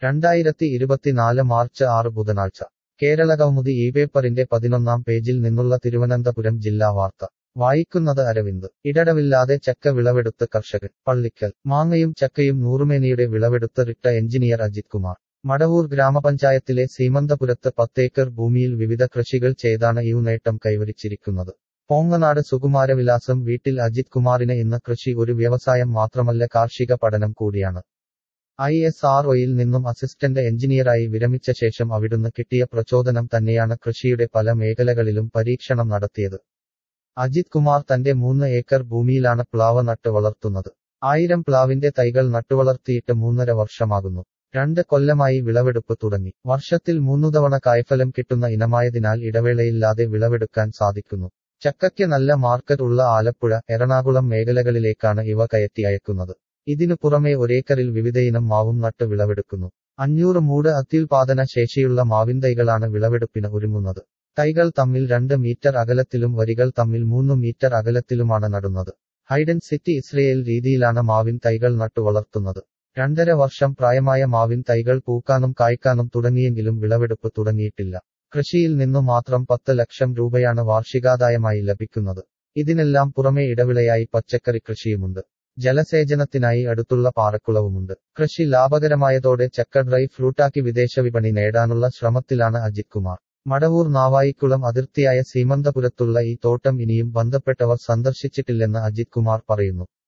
രണ്ടായിരത്തി ഇരുപത്തിനാല് മാർച്ച് ആറ് ബുധനാഴ്ച കേരളകൗമുദി ഈ പേപ്പറിന്റെ പതിനൊന്നാം പേജിൽ നിന്നുള്ള തിരുവനന്തപുരം ജില്ലാ വാർത്ത വായിക്കുന്നത് അരവിന്ദ് ഇടടവില്ലാതെ ചക്ക വിളവെടുത്ത് കർഷകൻ പള്ളിക്കൽ മാങ്ങയും ചക്കയും നൂറുമേനിയുടെ വിളവെടുത്ത് റിട്ട എഞ്ചിനീയർ അജിത് കുമാർ മടവൂർ ഗ്രാമപഞ്ചായത്തിലെ സീമന്തപുരത്ത് പത്തേക്കർ ഭൂമിയിൽ വിവിധ കൃഷികൾ ചെയ്താണ് ഈ നേട്ടം കൈവരിച്ചിരിക്കുന്നത് പോങ്ങനാട് സുകുമാരവിലാസം വീട്ടിൽ അജിത് കുമാറിന് ഇന്ന് കൃഷി ഒരു വ്യവസായം മാത്രമല്ല കാർഷിക പഠനം കൂടിയാണ് ഐ എസ് ആർ ഒയിൽ നിന്നും അസിസ്റ്റന്റ് എഞ്ചിനീയറായി വിരമിച്ച ശേഷം അവിടുന്ന് കിട്ടിയ പ്രചോദനം തന്നെയാണ് കൃഷിയുടെ പല മേഖലകളിലും പരീക്ഷണം നടത്തിയത് അജിത് കുമാർ തന്റെ മൂന്ന് ഏക്കർ ഭൂമിയിലാണ് പ്ലാവ് നട്ട് വളർത്തുന്നത് ആയിരം പ്ലാവിന്റെ തൈകൾ നട്ടുവളർത്തിയിട്ട് മൂന്നര വർഷമാകുന്നു രണ്ട് കൊല്ലമായി വിളവെടുപ്പ് തുടങ്ങി വർഷത്തിൽ മൂന്നു തവണ കായ്ഫലം കിട്ടുന്ന ഇനമായതിനാൽ ഇടവേളയില്ലാതെ വിളവെടുക്കാൻ സാധിക്കുന്നു ചക്കയ്ക്ക് നല്ല മാർക്കറ്റ് ഉള്ള ആലപ്പുഴ എറണാകുളം മേഖലകളിലേക്കാണ് ഇവ കയറ്റി അയക്കുന്നത് ഇതിനു പുറമെ ഒരേക്കറിൽ വിവിധയിനം മാവും നട്ട് വിളവെടുക്കുന്നു അഞ്ഞൂറ് മൂട് അത്യുൽപാദന ശേഷിയുള്ള മാവിൻ തൈകളാണ് വിളവെടുപ്പിന് ഒരുങ്ങുന്നത് തൈകൾ തമ്മിൽ രണ്ട് മീറ്റർ അകലത്തിലും വരികൾ തമ്മിൽ മൂന്ന് മീറ്റർ അകലത്തിലുമാണ് നടുന്നത് ഹൈഡൻ സിറ്റി ഇസ്രയേൽ രീതിയിലാണ് മാവിൻ തൈകൾ നട്ടു വളർത്തുന്നത് രണ്ടര വർഷം പ്രായമായ മാവിൻ തൈകൾ പൂക്കാനും കായ്ക്കാനും തുടങ്ങിയെങ്കിലും വിളവെടുപ്പ് തുടങ്ങിയിട്ടില്ല കൃഷിയിൽ നിന്നു മാത്രം പത്ത് ലക്ഷം രൂപയാണ് വാർഷികാദായമായി ലഭിക്കുന്നത് ഇതിനെല്ലാം പുറമെ ഇടവിളയായി പച്ചക്കറി കൃഷിയുമുണ്ട് ജലസേചനത്തിനായി അടുത്തുള്ള പാറക്കുളവുമുണ്ട് കൃഷി ലാഭകരമായതോടെ ചക്ക ഡ്രൈ ഫ്രൂട്ടാക്കി വിദേശ വിപണി നേടാനുള്ള ശ്രമത്തിലാണ് അജിത് കുമാർ മടവൂർ നാവായിക്കുളം അതിർത്തിയായ സീമന്തപുരത്തുള്ള ഈ തോട്ടം ഇനിയും ബന്ധപ്പെട്ടവർ സന്ദർശിച്ചിട്ടില്ലെന്ന് അജിത് കുമാർ പറയുന്നു